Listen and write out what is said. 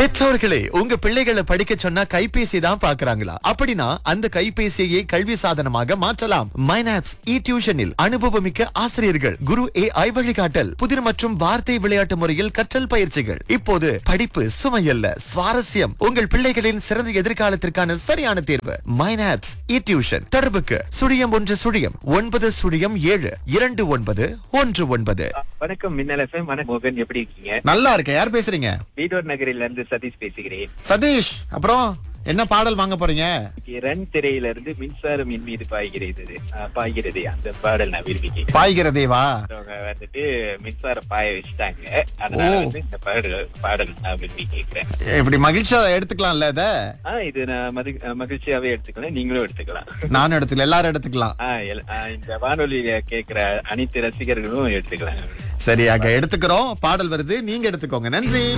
பெற்றோர்களே உங்க பிள்ளைகளை படிக்க சொன்னா கைபேசி தான் பாக்குறாங்களா அப்படின்னா அந்த கைபேசியை கல்வி சாதனமாக மாற்றலாம் மைனாப்ஸ் இ டியூஷனில் அனுபவமிக்க ஆசிரியர்கள் குரு ஏ ஐ வழிகாட்டல் புதிர் மற்றும் வார்த்தை விளையாட்டு முறையில் கற்றல் பயிற்சிகள் இப்போது படிப்பு சுமையல்ல சுவாரஸ்யம் உங்கள் பிள்ளைகளின் சிறந்த எதிர்காலத்திற்கான சரியான தேர்வு மைனாப்ஸ் இ டியூஷன் தொடர்புக்கு சுழியம் ஒன்று சுழியம் ஒன்பது சுழியம் ஏழு இரண்டு ஒன்பது ஒன்று ஒன்பது வணக்கம் மின்னல் எஃப்எம் வணக்கம் மோகன் எப்படி இருக்கீங்க நல்லா இருக்க யார் பேசுறீங்க வீடூர் நகரில இருந்து சதீஷ் பேசுகிறேன் சதீஷ் அப்புறம் என்ன பாடல் வாங்க போறீங்க இன்னைக்கு ரன் திரையில இருந்து மின்சாரம் என் மீது பாய்கிறது அஹ், பாய்கிறது அந்த பாடல் நான் விரும்பி கேட்கிறேன் பாய்கிறதேவா அவங்க வந்துட்டு மின்சாரம் பாய வச்சுட்டாங்க அதனால ஓ. வந்து இந்த பாடல் பாடல் நான் விரும்பி கேட்கிறேன் இப்படி மகிழ்ச்சியா எடுத்துக்கலாம்ல இத ஆஹ் இது நான் மதி- அஹ், மகிழ்ச்சியாவே எடுத்துக்கலாம் நீங்களும் எடுத்துக்கலாம் நானும் எடுத்துக்கலாம் எல்லாரும் எடுத்துக்கலாம் ஆஹ் எல்- ஆஹ் இந்த வானொலியில கேக்குற அனைத்து ரசிகர்களும் எடுத்துக்கலாம் சரியாக எடுத்துக்கிறோம் பாடல் வருது நீங்க எடுத்துக்கோங்க நன்றி